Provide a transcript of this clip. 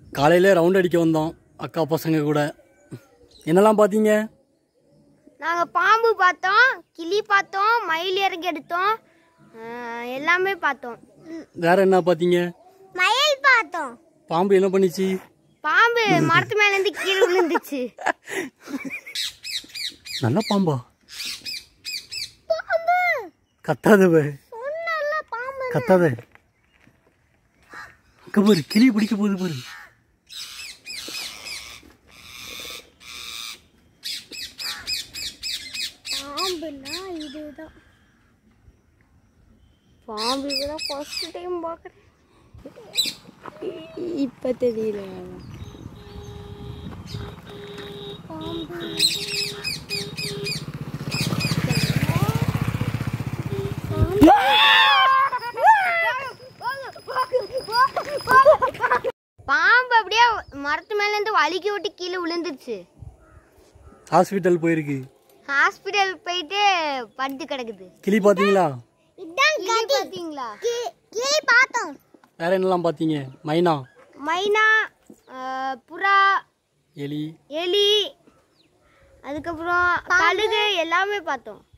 காலையில் ரவுண்ட் அடிக்க வந்தோம் அக்கா பசங்க கூட என்னெல்லாம் பார்த்தீங்க நாங்க பாம்பு பார்த்தோம் கிளி பார்த்தோம் மயில் இறங்கி எடுத்தோம் ஆஹ் எல்லாமே பார்த்தோம் வேற என்ன பார்த்தீங்க மயில் பார்த்தோம் பாம்பு என்ன பண்ணிச்சு பாம்பு மரத்து மேல இருந்து கீழே விழுந்துச்சு நல்ல பாம்பா கத்தாத பே. பாம்பு கத்தாத அங்க பாரு கிளி பிடிக்க போகுது பாரு பாம்புனா இதுதான் பாம்பு இதுதான் ஃபர்ஸ்ட் டைம் பார்க்குறேன் இப்போ தெரியல பாம்பு பாம்பு அப்படியே மரத்து மேல இருந்து வலிக்கி விட்டு கீழே விழுந்துருச்சு ஹாஸ்பிட்டல் போயிருக்கு ஹாஸ்பிட்டல் போயிட்டு படுத்து கிடக்குது கிளி பார்த்தீங்களா இதான் கிளி பாத்தீங்களா கிளி பார்த்தோம் வேற என்னெல்லாம் பார்த்தீங்க மைனா மைனா ஆஹ், புறா எலி எலி அதுக்கப்புறம் கழுகு எல்லாமே பார்த்தோம்